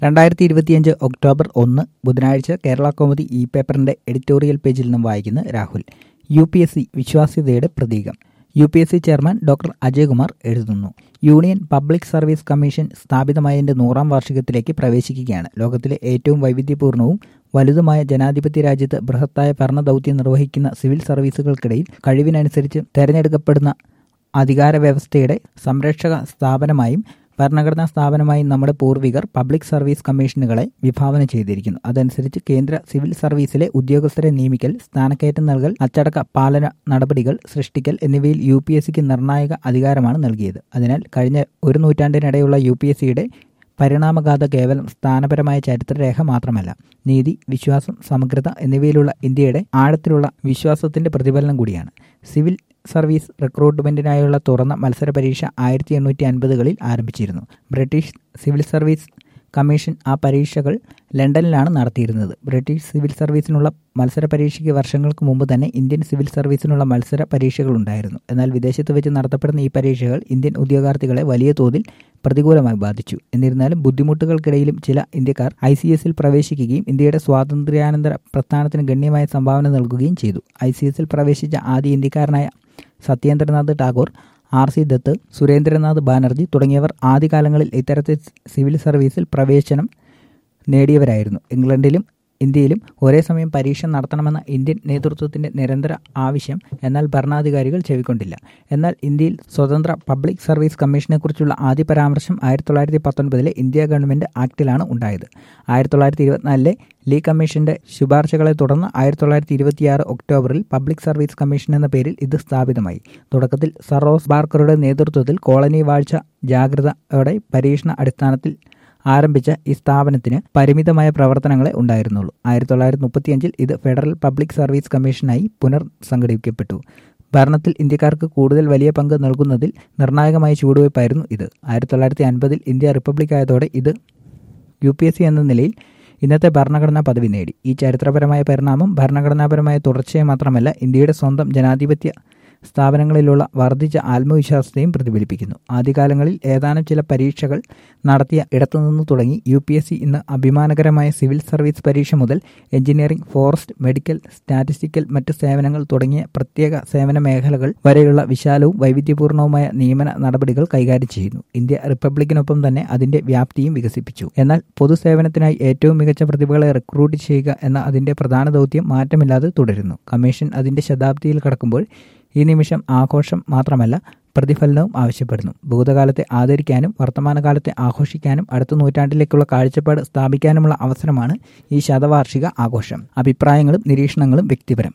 രണ്ടായിരത്തി ഇരുപത്തിയഞ്ച് ഒക്ടോബർ ഒന്ന് ബുധനാഴ്ച കേരള കൗമുദി ഇ പേപ്പറിന്റെ എഡിറ്റോറിയൽ പേജിൽ നിന്നും വായിക്കുന്ന Rahul U P S C വിശ്വാസ്യതയുടെ പ്രതീകം U P S C chairman doctor Ajaykumar എഴുതുന്നു യൂണിയൻ പബ്ലിക് സർവീസ് കമ്മീഷൻ സ്ഥാപിതമായതിന്റെ നൂറാം വാർഷികത്തിലേക്ക് പ്രവേശിക്കുകയാണ് ലോകത്തിലെ ഏറ്റവും വൈവിധ്യപൂർണവും വലുതുമായ ജനാധിപത്യ രാജ്യത്ത് ബൃഹത്തായ ഭരണദൗത്യം നിർവഹിക്കുന്ന സിവിൽ സർവീസുകൾക്കിടയിൽ കഴിവിനനുസരിച്ച് തെരഞ്ഞെടുക്കപ്പെടുന്ന അധികാര വ്യവസ്ഥയുടെ സംരക്ഷക സ്ഥാപനമായും ഭരണഘടനാ സ്ഥാപനമായും നമ്മുടെ പൂർവികർ പബ്ലിക് സർവീസ് കമ്മീഷനുകളെ വിഭാവന ചെയ്തിരിക്കുന്നു അതനുസരിച്ച് കേന്ദ്ര സിവിൽ സർവീസിലെ ഉദ്യോഗസ്ഥരെ നിയമിക്കൽ സ്ഥാനക്കയറ്റം നൽകൽ അച്ചടക്ക പാലന നടപടികൾ സൃഷ്ടിക്കൽ എന്നിവയിൽ യു പി എസ് സിക്ക് നിർണായക അധികാരമാണ് നൽകിയത് അതിനാൽ കഴിഞ്ഞ ഒരു നൂറ്റാണ്ടിനിടെയുള്ള യു പി എസ് സിയുടെ പരിണാമഗാഥ കേവലം സ്ഥാനപരമായ ചരിത്രരേഖ മാത്രമല്ല നീതി വിശ്വാസം സമഗ്രത എന്നിവയിലുള്ള ഇന്ത്യയുടെ ആഴത്തിലുള്ള വിശ്വാസത്തിന്റെ പ്രതിഫലനം കൂടിയാണ് സിവിൽ സർവീസ് റിക്രൂട്ട്മെന്റിനായുള്ള തുറന്ന മത്സര പരീക്ഷ ആയിരത്തി എണ്ണൂറ്റി അൻപതുകളിൽ ആരംഭിച്ചിരുന്നു ബ്രിട്ടീഷ് സിവിൽ സർവീസ് കമ്മീഷൻ ആ പരീക്ഷകൾ ലണ്ടനിലാണ് നടത്തിയിരുന്നത് ബ്രിട്ടീഷ് സിവിൽ സർവീസിനുള്ള മത്സര പരീക്ഷയ്ക്ക് വർഷങ്ങൾക്ക് മുമ്പ് തന്നെ ഇന്ത്യൻ സിവിൽ സർവീസിനുള്ള മത്സര പരീക്ഷകളുണ്ടായിരുന്നു എന്നാൽ വിദേശത്ത് വെച്ച് നടത്തപ്പെടുന്ന ഈ പരീക്ഷകൾ ഇന്ത്യൻ ഉദ്യോഗാർത്ഥികളെ വലിയ തോതിൽ പ്രതികൂലമായി ബാധിച്ചു എന്നിരുന്നാലും ബുദ്ധിമുട്ടുകൾക്കിടയിലും ചില ഇന്ത്യക്കാർ ഐ സി എസിൽ പ്രവേശിക്കുകയും ഇന്ത്യയുടെ സ്വാതന്ത്ര്യാനന്തര പ്രസ്ഥാനത്തിന് ഗണ്യമായ സംഭാവന നൽകുകയും ചെയ്തു ഐ സി എസിൽ പ്രവേശിച്ച ആദ്യ ഇന്ത്യക്കാരനായ സത്യേന്ദ്രനാഥ് ടാഗോർ ആർ സി ദത്ത് സുരേന്ദ്രനാഥ് ബാനർജി തുടങ്ങിയവർ ആദ്യകാലങ്ങളിൽ ഇത്തരത്തിൽ സിവിൽ സർവീസിൽ പ്രവേശനം നേടിയവരായിരുന്നു ഇംഗ്ലണ്ടിലും ഇന്ത്യയിലും ഒരേ സമയം പരീക്ഷ നടത്തണമെന്ന ഇന്ത്യൻ നേതൃത്വത്തിന്റെ നിരന്തര ആവശ്യം എന്നാൽ ഭരണാധികാരികൾ ചെവിക്കൊണ്ടില്ല എന്നാൽ ഇന്ത്യയിൽ സ്വതന്ത്ര പബ്ലിക് സർവീസ് കമ്മീഷനെക്കുറിച്ചുള്ള ആദ്യ പരാമർശം ആയിരത്തി തൊള്ളായിരത്തി പത്തൊൻപതിലെ ഇന്ത്യ ഗവൺമെന്റ് ആക്ടിലാണ് ഉണ്ടായത് ആയിരത്തി തൊള്ളായിരത്തി ഇരുപത്തിനാലിലെ ലീ കമ്മീഷന്റെ ശുപാർശകളെ തുടർന്ന് ആയിരത്തി തൊള്ളായിരത്തി ഇരുപത്തിയാറ് ഒക്ടോബറിൽ പബ്ലിക് സർവീസ് കമ്മീഷൻ എന്ന പേരിൽ ഇത് സ്ഥാപിതമായി തുടക്കത്തിൽ സർ റോസ് ബാർക്കറുടെ നേതൃത്വത്തിൽ കോളനി വാഴ്ച ജാഗ്രതയോടെ പരീക്ഷണ അടിസ്ഥാനത്തിൽ ആരംഭിച്ച ഈ സ്ഥാപനത്തിന് പരിമിതമായ പ്രവർത്തനങ്ങളെ ഉണ്ടായിരുന്നുള്ളൂ ആയിരത്തി തൊള്ളായിരത്തി മുപ്പത്തിയഞ്ചിൽ ഇത് ഫെഡറൽ പബ്ലിക് സർവീസ് കമ്മീഷനായി പുനർസംഘടിപ്പിക്കപ്പെട്ടു ഭരണത്തിൽ ഇന്ത്യക്കാർക്ക് കൂടുതൽ വലിയ പങ്ക് നൽകുന്നതിൽ നിർണായകമായ ചുവടുവയ്പായിരുന്നു ഇത് ആയിരത്തി തൊള്ളായിരത്തി അൻപതിൽ ഇന്ത്യ റിപ്പബ്ലിക് ആയതോടെ ഇത് യു പി എസ് സി എന്ന നിലയിൽ ഇന്നത്തെ ഭരണഘടനാ പദവി നേടി ഈ ചരിത്രപരമായ പരിണാമം ഭരണഘടനാപരമായ തുടർച്ചയെ മാത്രമല്ല ഇന്ത്യയുടെ സ്വന്തം ജനാധിപത്യ സ്ഥാപനങ്ങളിലുള്ള വർദ്ധിച്ച ആത്മവിശ്വാസത്തെയും പ്രതിഫലിപ്പിക്കുന്നു ആദ്യകാലങ്ങളിൽ ഏതാനും ചില പരീക്ഷകൾ നടത്തിയ ഇടത്തുനിന്ന് തുടങ്ങി യു പി എസ് സി ഇന്ന് അഭിമാനകരമായ സിവിൽ സർവീസ് പരീക്ഷ മുതൽ എഞ്ചിനീയറിംഗ് ഫോറസ്റ്റ് മെഡിക്കൽ സ്റ്റാറ്റിസ്റ്റിക്കൽ മറ്റ് സേവനങ്ങൾ തുടങ്ങിയ പ്രത്യേക സേവന മേഖലകൾ വരെയുള്ള വിശാലവും വൈവിധ്യപൂർണവുമായ നിയമന നടപടികൾ കൈകാര്യം ചെയ്യുന്നു ഇന്ത്യ റിപ്പബ്ലിക്കിനൊപ്പം തന്നെ അതിന്റെ വ്യാപ്തിയും വികസിപ്പിച്ചു എന്നാൽ പൊതുസേവനത്തിനായി ഏറ്റവും മികച്ച പ്രതിഭകളെ റിക്രൂട്ട് ചെയ്യുക എന്ന അതിന്റെ പ്രധാന ദൗത്യം മാറ്റമില്ലാതെ തുടരുന്നു കമ്മീഷൻ അതിന്റെ ശതാബ്ദിയിൽ കടക്കുമ്പോൾ ഈ നിമിഷം ആഘോഷം മാത്രമല്ല പ്രതിഫലനവും ആവശ്യപ്പെടുന്നു ഭൂതകാലത്തെ ആദരിക്കാനും വർത്തമാനകാലത്തെ ആഘോഷിക്കാനും അടുത്ത നൂറ്റാണ്ടിലേക്കുള്ള കാഴ്ചപ്പാട് സ്ഥാപിക്കാനുമുള്ള അവസരമാണ് ഈ ശതവാർഷിക ആഘോഷം അഭിപ്രായങ്ങളും നിരീക്ഷണങ്ങളും വ്യക്തിപരം